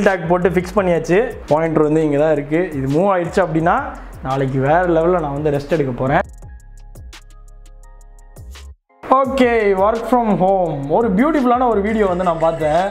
Take போட்டு fix பண்ணியாச்சு pointer வந்து இங்கே தான் இருக்குது இது மூவ் ஆயிடுச்சு அப்படின்னா நாளைக்கு வேறு லெவலில் நான் வந்து ரெஸ்ட் எடுக்க போகிறேன் ஓகே ஒர்க் ஃப்ரம் ஹோம் ஒரு பியூட்டிஃபுல்லான ஒரு வீடியோ வந்து நான் பார்த்தேன்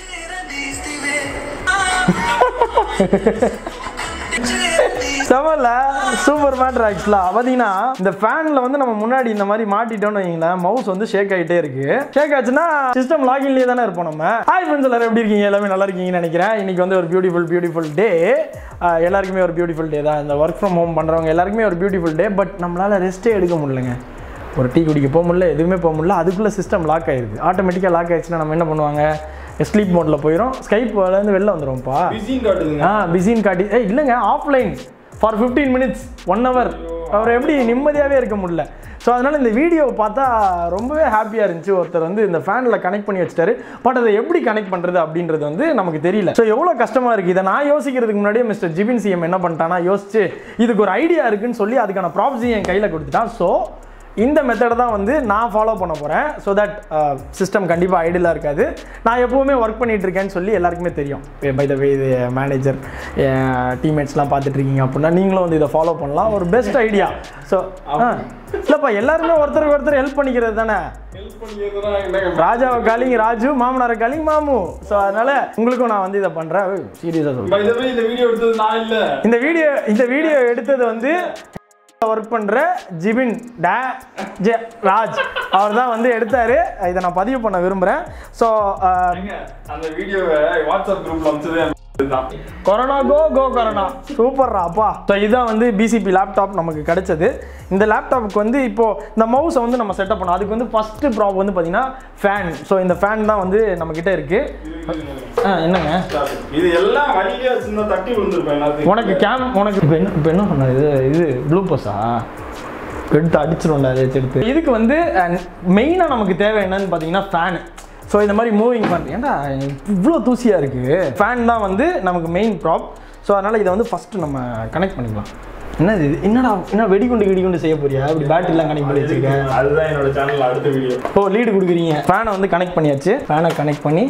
செமல்ல சூப்பர் மேட்ரு ஆக்சுவலாக பார்த்தீங்கன்னா இந்த ஃபேனில் வந்து நம்ம முன்னாடி இந்த மாதிரி மாட்டிட்டோம்னு வைங்களேன் மவுஸ் வந்து ஷேக் ஆகிட்டே இருக்கு ஷேக் ஆச்சுன்னா சிஸ்டம் லாகின்லேயே தானே இருப்போம் நம்ம ஹாய் ஃப்ரெண்ட்ஸ் எல்லாரும் எப்படி இருக்கீங்க எல்லாமே நல்லா இருக்கீங்கன்னு நினைக்கிறேன் இன்னைக்கு வந்து ஒரு பியூட்டிஃபுல் பியூட்டிஃபுல் டே எல்லாருக்குமே ஒரு பியூட்டிஃபுல் டே தான் இந்த ஒர்க் ஃப்ரம் ஹோம் பண்ணுறவங்க எல்லாருக்குமே ஒரு பியூட்டிஃபுல் டே பட் நம்மளால் ரெஸ்ட்டே எடுக்க முடியலங்க ஒரு டீ குடிக்க போக முடியல எதுவுமே போக முடியல அதுக்குள்ளே சிஸ்டம் லாக் ஆயிடுது ஆட்டோமேட்டிக்காக லாக் ஆயிடுச்சுன்னா நம்ம என்ன பண்ணுவாங்க ஸ்லீப் மோட்டில் போயிடும் ஸ்கைப்லேருந்து வெளில வந்துடும்ப்பா பிஸின்னு காட்டுதுங்க ஆ பிஸின்னு காட்டி ஏய் இல்லைங்க offline for fifteen minutes one hour அவர் எப்படி நிம்மதியாகவே இருக்க முடியல ஸோ அதனால் இந்த வீடியோவை பார்த்தா ரொம்பவே ஹாப்பியாக இருந்துச்சு ஒருத்தர் வந்து இந்த ஃபேனில் கனெக்ட் பண்ணி வச்சிட்டாரு பட் அதை எப்படி கனெக்ட் பண்ணுறது அப்படின்றது வந்து நமக்கு தெரியல ஸோ எவ்வளோ கஷ்டமாக இருக்குது இதை நான் யோசிக்கிறதுக்கு முன்னாடியே மிஸ்டர் ஜிபின் சிஎம் என்ன பண்ணிட்டானா யோசிச்சு இதுக்கு ஒரு ஐடியா இருக்குன்னு சொல்லி அதுக்கான ப்ராப்ஸையும் என் கையில் கொடுத்துட்டான் ஸோ இந்த மெத்தடை தான் வந்து நான் ஃபாலோ பண்ண போகிறேன் ஸோ தட் சிஸ்டம் கண்டிப்பாக ஐடியலாக இருக்காது நான் எப்போவுமே ஒர்க் பண்ணிட்டு இருக்கேன்னு சொல்லி எல்லாருக்குமே தெரியும் பை த வே இது மேனேஜர் டீம்மேட்ஸ்லாம் பார்த்துட்டு இருக்கீங்க அப்படின்னா நீங்களும் வந்து இதை ஃபாலோ பண்ணலாம் ஒரு பெஸ்ட் ஐடியா ஸோ இல்லைப்பா எல்லாருமே ஒருத்தருக்கு ஒருத்தர் ஹெல்ப் பண்ணிக்கிறது தானே ஹெல்ப் பண்ணிக்கிறதுனா என்ன ராஜாவை காலிங் ராஜு மாமனாரை காலிங் மாமு ஸோ அதனால் உங்களுக்கும் நான் வந்து இதை பண்ணுறேன் சீரியஸாக சொல்கிறேன் By the way, இந்த வீடியோ எடுத்தது நான் இல்ல இந்த வீடியோ இந்த வீடியோ எடுத்தது வந்து ஒர்க் பண்ற ஜிபின் டே ஜே ராஜ் அவர் தான் வந்து எடுத்தாரு இதை நான் பதிவு பண்ண விரும்புகிறேன் ஸோ ஏங்க, அந்த வீடியோவை வாட்ஸ்அப் குரூப்ல அனுப்பிச்சதே இதுதான் கொரோனா கோ கோ கொரோனா சூப்பர்ரா அப்பா ஸோ இதுதான் வந்து பிசிபி லேப்டாப் நமக்கு கிடைச்சது இந்த லேப்டாப்புக்கு வந்து இப்போ இந்த மவுஸை வந்து நம்ம செட்டப் பண்ணோம் அதுக்கு வந்து ஃபர்ஸ்ட் ப்ராப் வந்து பார்த்தீங்கன்னா ஃபேன் ஸோ இந்த ஃபேன் தான் வந்து நம்ம கிட்ட இருக்கு ஆ என்னங்க இது எல்லாம் வழியிலே வச்சிருந்தா தட்டி விழுந்திருப்பேன் எல்லாத்தையும் உனக்கு கேம் உனக்கு இப்போ என்ன இப்போ என்ன பண்ண இது இது ப்ளூபஸா எடுத்து அடிச்சிரும்ல அதை வச்சு எடுத்து இதுக்கு வந்து மெயினாக நமக்கு தேவை என்னன்னு பார்த்தீங்கன்னா ஃபேனு ஸோ இந்த மாதிரி மூவிங் ஃபேன் ஏன்டா இவ்வளோ தூசியாக இருக்குது ஃபேன் தான் வந்து நமக்கு மெயின் ப்ராப் ஸோ அதனால் இதை வந்து ஃபஸ்ட்டு நம்ம கனெக்ட் பண்ணிக்கலாம் என்னது இது என்னடா என்ன வெடிகுண்டு வெடிகுண்டு செய்ய போறியா இப்படி பேட்டரிலாம் கனெக்ட் பண்ணி வச்சிருக்கேன் அதுதான் என்னோட சேனல்ல அடுத்த வீடியோ ஓ லீடு கொடுக்குறீங்க ஃபேனை வந்து கனெக்ட் பண்ணியாச்சு ஃபேனை கனெக்ட் பண்ணி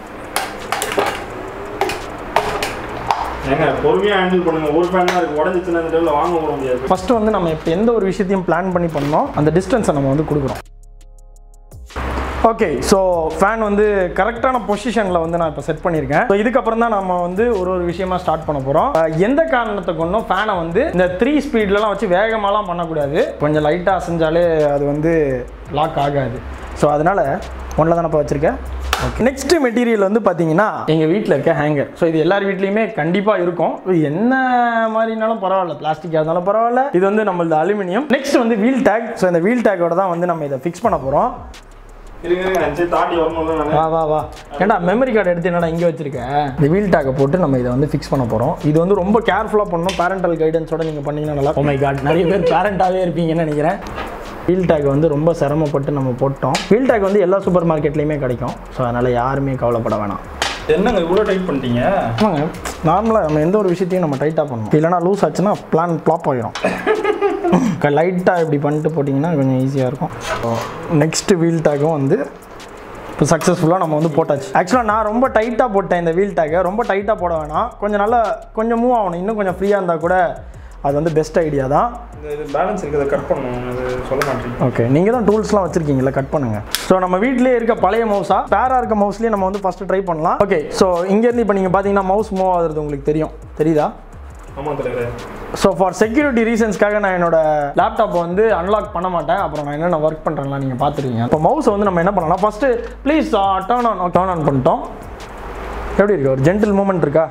ஏங்க பொறுமையா ஹேண்டில் பண்ணுங்க ஒரு ஃபேன் தான் இருக்கு உடஞ்சிச்சுன்னா இந்த டைம்ல வாங்க போட முடியாது ஃபஸ்ட்டு வந்து நம்ம இப்போ எந்த ஒரு விஷயத்தையும் பிளான் பண்ணி பண்ணோம் அந்த டிஸ்டன்ஸை நம்ம வந்து கொடுக்குறோம் ஓகே ஸோ ஃபேன் வந்து கரெக்டான பொசிஷனில் வந்து நான் இப்போ செட் பண்ணியிருக்கேன் ஸோ இதுக்கப்புறம் தான் நம்ம வந்து ஒரு ஒரு விஷயமா ஸ்டார்ட் பண்ண போகிறோம் எந்த காரணத்தை கொண்டும் ஃபேனை வந்து இந்த த்ரீ ஸ்பீட்லலாம் வச்சு வேகமாலாம் பண்ணக்கூடாது கொஞ்சம் லைட்டாக அசைஞ்சாலே அது வந்து லாக் ஆகாது ஸோ அதனால் ஒன்றில் தானப்பா வச்சுருக்கேன் ஓகே நெக்ஸ்ட் மெட்டீரியல் வந்து பார்த்தீங்கன்னா எங்கள் வீட்டில் இருக்க ஹேங்கர் ஸோ இது எல்லார் வீட்லேயுமே கண்டிப்பாக இருக்கும் இது என்ன மாதிரினாலும் பரவாயில்ல பிளாஸ்டிக்காக இருந்தாலும் பரவாயில்ல இது வந்து நம்மளது அலுமினியம் நெக்ஸ்ட் வந்து வீல் டேக் ஸோ இந்த வீல் டேக்கோட தான் வந்து நம்ம இதை ஃபிக்ஸ் பண்ண போகிறோம் இருங்க இருங்க சரி தாண்டி வரணும்ல வா நான் வா வா ஏன்டா மெமரி கார்டு எடுத்து என்னடா இங்கே வச்சிருக்க இந்த வீல் டேக்கை போட்டு நம்ம இதை வந்து ஃபிக்ஸ் பண்ண போகிறோம் இது வந்து ரொம்ப கேர்ஃபுல்லாக பண்ணணும் பேரண்டல் கைடன்ஸோட நீங்கள் பண்ணீங்கன்னா நல்லா ஓ மை காட் நிறைய பேர் பேரண்டாகவே இருப்பீங்கன்னு நினைக்கிறேன் வீல் டேக் வந்து ரொம்ப சிரமப்பட்டு நம்ம போட்டோம் வீல் டேக் வந்து எல்லா சூப்பர் மார்க்கெட்லேயுமே கிடைக்கும் ஸோ அதனால் யாருமே கவலைப்பட வேணாம் என்னங்க இவ்வளோ டைட் பண்ணிட்டீங்க ஆமாங்க நார்மலாக நம்ம எந்த ஒரு விஷயத்தையும் நம்ம டைட்டாக பண்ணணும் இல்லைனா லூஸ் ஆச்சுன்னா பிளான் ஃப்ளாப் ஆகிடும் லைட்டாக இப்படி பண்ணிட்டு போட்டிங்கன்னா கொஞ்சம் ஈஸியாக இருக்கும் நெக்ஸ்ட் வீல் டேக்கும் வந்து இப்போ சக்ஸஸ்ஃபுல்லாக நம்ம வந்து போட்டாச்சு ஆக்சுவலாக நான் ரொம்ப டைட்டாக போட்டேன் இந்த வீல் டேக்கை ரொம்ப டைட்டாக போட வேணாம் கொஞ்சம் நல்லா கொஞ்சம் மூவ் ஆகணும் இன்னும் கொஞ்சம் ஃப்ரீயாக இருந்தால் கூட அது வந்து பெஸ்ட் ஐடியா தான் இந்த இது பேலன்ஸ் இருக்கிறத கட் பண்ணணும் அது சொல்ல மாட்டேங்க ஓகே நீங்கள் தான் டூல்ஸ்லாம் வச்சுருக்கீங்களா கட் பண்ணுங்கள் ஸோ நம்ம வீட்டிலே இருக்க பழைய மவுஸா பேராக இருக்க மவுஸ்லேயே நம்ம வந்து ஃபஸ்ட்டு ட்ரை பண்ணலாம் ஓகே ஸோ இங்கேருந்து இப்போ நீங்கள் பார்த்தீங்கன்னா மவுஸ் மூவ் ஆகுறது உங்களுக்கு தெரியும் தெரியுதா ஆமாம் தலைவர் ஸோ ஃபார் செக்யூரிட்டி ரீசன்ஸ்க்காக நான் என்னோட லேப்டாப்பை வந்து அன்லாக் பண்ண மாட்டேன் அப்புறம் நான் என்னென்ன ஒர்க் பண்ணுறேன்லாம் நீங்கள் பார்த்துருக்கீங்க இப்போ மவுஸை வந்து நம்ம என்ன பண்ணலாம் first please turn on turn on பண்ணிட்டோம் எப்படி இருக்கு ஒரு ஜென்டில் மூமெண்ட் இருக்கா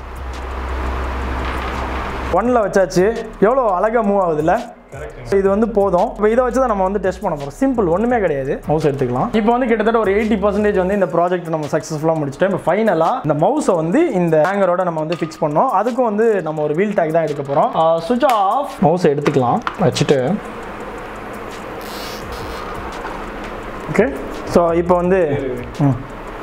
ஒன்னில் வச்சாச்சு எவ்வளோ அழகாக மூவ் ஆகுதுல்ல கரெக்ட் இது வந்து போதும் இப்போ இதை வச்சு தான் நம்ம வந்து டெஸ்ட் பண்ண போகிறோம் சிம்பிள் ஒன்றுமே கிடையாது மவுஸ் எடுத்துக்கலாம் இப்போ வந்து கிட்டத்தட்ட ஒரு எயிட்டி பர்சன்டேஜ் வந்து இந்த ப்ராஜெக்ட் நம்ம சக்ஸஸ்ஃபுல்லாக முடிச்சிட்டோம் இப்போ ஃபைனலாக இந்த மவுஸை வந்து இந்த ஹேங்கரோட நம்ம வந்து ஃபிக்ஸ் பண்ணோம் அதுக்கும் வந்து நம்ம ஒரு வீல் டேக் தான் எடுக்க போகிறோம் சுவிச் ஆஃப் மவுஸை எடுத்துக்கலாம் வச்சுட்டு ஓகே ஸோ இப்போ வந்து ம்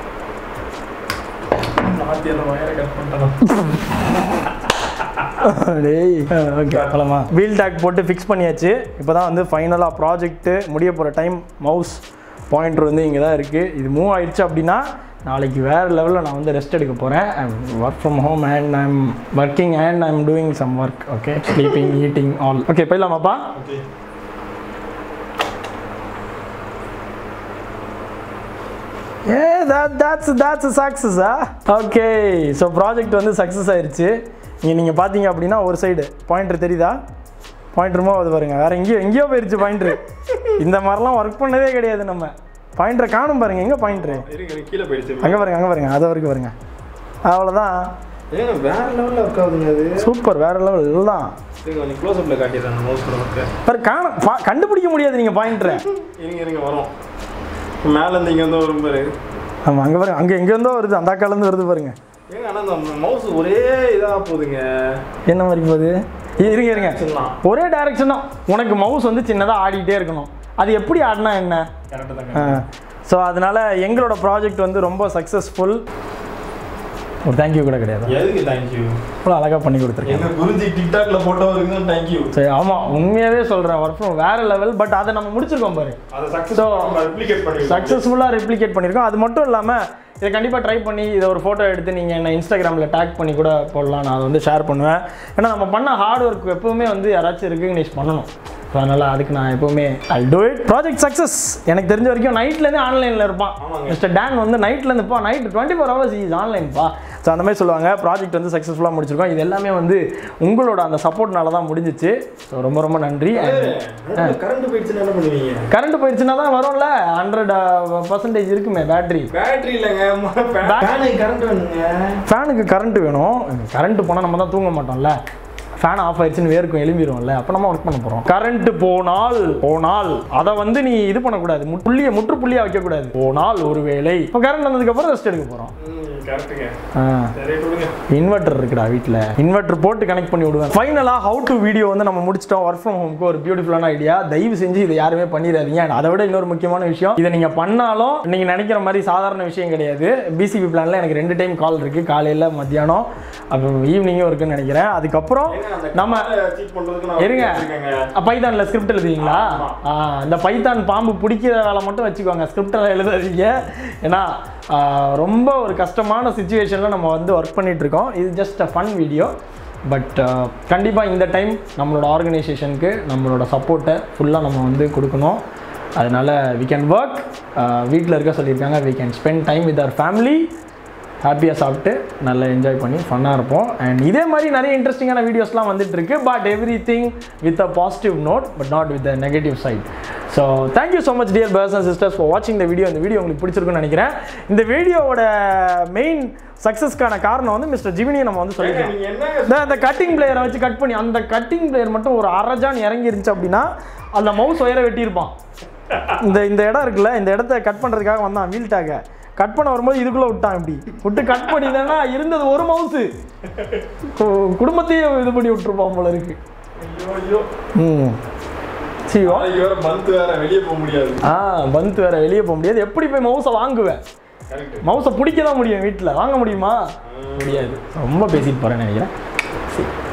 மாற்றி அந்த வயரை கட் பண்ணிட்டேன் டேய் ஓகே போலாமா வீல் டேக் போட்டு ஃபிக்ஸ் பண்ணியாச்சு இப்போ தான் வந்து ஃபைனலாக ப்ராஜெக்ட்டு முடிய போகிற டைம் மவுஸ் பாயிண்டர் வந்து இங்கே தான் இருக்குது இது மூவ் ஆயிடுச்சு அப்படின்னா நாளைக்கு வேறு லெவலில் நான் வந்து ரெஸ்ட் எடுக்க போகிறேன் work from home and I'm working and I'm doing some work okay sleeping eating all okay போயிடலாமாப்பா okay uh that that's that's a success ah okay so project வந்து சக்ஸஸ் ஆயிருச்சு இங்கே நீங்கள் பார்த்தீங்க அப்படின்னா ஒரு சைடு பாயிண்டர் தெரியுதா பாயிண்டருமோ அது பாருங்க வேற எங்கேயோ எங்கேயோ போயிருச்சு பாயிண்டர் இந்த மாதிரிலாம் ஒர்க் பண்ணதே கிடையாது நம்ம பாயிண்டரை காணும் பாருங்க எங்கே பாயிண்டரு இருங்க இருங்க, கீழே போயிடுச்சு அங்கே பாருங்க அங்கே பாருங்க அது வரைக்கும் பாருங்க அவ்வளோதான் ஏங்க வேற லெவலில் ஒர்க் ஆகுதுங்க அது சூப்பர் வேற லெவல் இதுதான் இருங்க கொஞ்சம் க்ளோஸ் அப்பில் காட்டிடுறாங்க மவுஸ் ஒர்க்கு பாரு காண பா- கண்டுபிடிக்க முடியாது நீங்கள் பாயிண்டரை இருங்க இருங்க வரும் மேலேருந்து இங்கே வந்து வரும் பாரு ஆமாம் அங்கே பாருங்க அங்கே எங்கேருந்தோ வருது அந்த அக்காலேருந்து வருது பாருங்க ஏங்க ஆனால் அந்த மவுஸ் ஒரே இதாக போகுதுங்க என்ன மாதிரி போகுது இ- இருங்க இருங்க சொல்லலாம் ஒரே டைரக்ஷன் தான் உனக்கு மவுஸ் வந்து சின்னதாக ஆடிக்கிட்டே இருக்கணும் அது எப்படி ஆடினா என்ன கரெக்டாக தாங்க ஸோ அதனால எங்களோட ப்ராஜெக்ட் வந்து ரொம்ப சக்ஸஸ்ஃபுல் ஒரு தேங்க்யூ கூட கிடையாது எதுக்கு தேங்க்யூ அவ்வளோ அழகாக பண்ணி கொடுத்துருக்கேன் எங்க குருஜி டிக்டாக்ல போட்டோ இருக்குன்னு தேங்க்யூ சரி ஆமாம் உண்மையாகவே சொல்கிறேன் ஒர்க் ஃப்ரம் வேறு லெவல் பட் அதை நம்ம முடிச்சிருக்கோம் பாரு அதை சக்ஸஸ் ரெப்ளிகேட் பண்ணி சக்ஸஸ்ஃபுல்லாக ரெப்ளிகேட் பண்ணியிருக்கோம் அது மட்டும் இல்லாமல் இதை கண்டிப்பாக ட்ரை பண்ணி இதை ஒரு ஃபோட்டோ எடுத்து நீங்கள் என்ன இன்ஸ்டாகிராமில் டேக் பண்ணி கூட போடலாம் நான் அதை வந்து ஷேர் பண்ணுவேன் ஏன்னா நம்ம பண்ண ஹார்ட் ஒர்க் எப்பவுமே வந்து யாராச்சும் ரெக்கக்னைஸ் பண்ணணும் ஸோ அதனால் அதுக்கு நான் எப்பவுமே I do it project success எனக்கு தெரிஞ்ச வரைக்கும் நைட்லேருந்து ஆன்லைனில் இருப்பான் ஆமாங்க. மிஸ்டர் டேன் வந்து நைட்லேருந்து இப்போ night twenty four hours is ஆன்லைன்ப்பா ஸோ அந்த மாதிரி சொல்லுவாங்க ப்ராஜெக்ட் வந்து சக்ஸஸ்ஃபுல்லாக முடிச்சிருக்கோம் இது எல்லாமே வந்து உங்களோட அந்த சப்போர்ட்னால தான் முடிஞ்சிச்சு ஸோ ரொம்ப ரொம்ப நன்றி கரண்ட் போயிடுச்சுன்னா என்ன பண்ணுவீங்க கரண்ட் போயிடுச்சுன்னா தான் வரும்ல ஹண்ட்ரட் பர்சன்டேஜ் இருக்குமே பேட்டரி பேட்டரி இல்லைங்க ஃபேனுக்கு கரண்ட் வேணுங்க ஃபேனுக்கு கரண்ட் வேணும் கரண்ட் போனால் நம்ம தான் தூங்க மாட்டோம்ல ஃபேன் ஆஃப் ஆயிடுச்சுன்னு வேர்க்கும் எழும்பிடும்ல அப்போ நம்ம ஒர்க் பண்ண போகிறோம் கரண்ட் போனால் போனால் அதை வந்து நீ இது பண்ணக்கூடாது மு- புள்ளியை முற்றுப்புள்ளியாக வைக்கக்கூடாது போனால் ஒரு வேளை இப்போ கரண்ட் வந்ததுக்கப்புறம் ரெஸ்ட் எடுக்க போகிறோம் கரெக்டுங்க ஆ சரி விடுங்க இன்வெர்டர் இருக்குடா வீட்டில் இன்வெர்டர் போட்டு கனெக்ட் பண்ணி விடுவேன் ஃபைனலாக ஹவு டு வீடியோ வந்து நம்ம முடிச்சிட்டோம் ஒர்க் ஃப்ரம் ஹோம்க்கு ஒரு பியூட்டிஃபுல்லான ஐடியா தயவு செஞ்சு இதை யாருமே பண்ணிடாதீங்க And அதை விட இன்னொரு முக்கியமான விஷயம் இதை நீங்கள் பண்ணாலும் நீங்கள் நினைக்கிற மாதிரி சாதாரண விஷயம் கிடையாது பிசிபி பிளானில் எனக்கு ரெண்டு டைம் கால் இருக்குது காலையில் மத்தியானம் அப்புறம் ஈவினிங்கும் இருக்குன்னு நினைக்கிறேன் அதுக்கப்புறம் நம்ம சீட் பண்றதுக்கு நான் இருங்க வச்சிருக்கேங்க. பைத்தான்ல ஸ்கிரிப்ட் எழுதுவீங்களா ஆமா. ஆ, இந்த பைத்தான் பாம்பு பிடிக்கிற வேலை மட்டும் வச்சுக்கோங்க ஸ்கிரிப்டெல்லாம் எழுதாதீங்க ஏன்னா ஆ, ரொம்ப ஒரு கஷ்டமான சுச்சுவேஷனில் நம்ம வந்து ஒர்க் பண்ணிட்டு இருக்கோம் இது just a fun video but கண்டிப்பாக இந்த டைம் நம்மளோட ஆர்கனைசேஷனுக்கு நம்மளோட சப்போர்ட்டை ஃபுல்லாக நம்ம வந்து கொடுக்கணும் அதனால் வி கேன் ஒர்க் வீட்டில் இருக்க சொல்லியிருக்காங்க we can spend time with our family ஹாப்பியாக சாப்பிட்டு நல்லா என்ஜாய் பண்ணி ஃபன்னாக இருப்போம் அண்ட் இதே மாதிரி நிறைய இன்ட்ரெஸ்டிங்கான வீடியோஸ்லாம் வந்துட்டு இருக்கு but everything with a positive note but not with a negative side so thank you so much dear brothers and sisters for வாட்சிங் இந்த வீடியோ இந்த வீடியோ உங்களுக்கு பிடிச்சிருக்குன்னு நினைக்கிறேன் இந்த வீடியோவோட மெயின் சக்ஸஸ்க்கான காரணம் வந்து மிஸ்டர் ஜிமினியை நம்ம வந்து ஏங்க, சொல்லிக்கலாம் நீங்க என்னங்க இந்த அந்த கட்டிங் பிளேயரை வச்சு கட் பண்ணி அந்த கட்டிங் பிளேயர் மட்டும் ஒரு அரஜான் இறங்கி இருந்துச்சு அப்படின்னா அந்த மவுஸ் ஒயரை வெட்டியிருப்பான் இந்த இந்த இடம் இருக்குல்ல இந்த இடத்த கட் பண்ணுறதுக்காக வந்தான் வீல் டேக்கை கட் பண்ண வரும்போது இதுக்குள்ளே விட்டான் இப்படி விட்டு கட் பண்ணினா இருந்தது ஒரு மவுஸு குடும்பத்தையே இது பண்ணி விட்டுருப்பான் போல இருக்கு ஐயோ ஐயோ ம் சிவா நாளைக்கு வேற மந்த் வேற வெளியே போக முடியாது ஆ பந்த் வேற வெளியே போக முடியாது எப்படி போய் மவுஸை வாங்குவேன் கரெக்ட் மவுஸை பிடிக்க தான் முடியும் வீட்டில் வாங்க முடியுமா முடியாது ரொம்ப பேசிட்டு போகிறேன்னு நினைக்கிறேன் சரி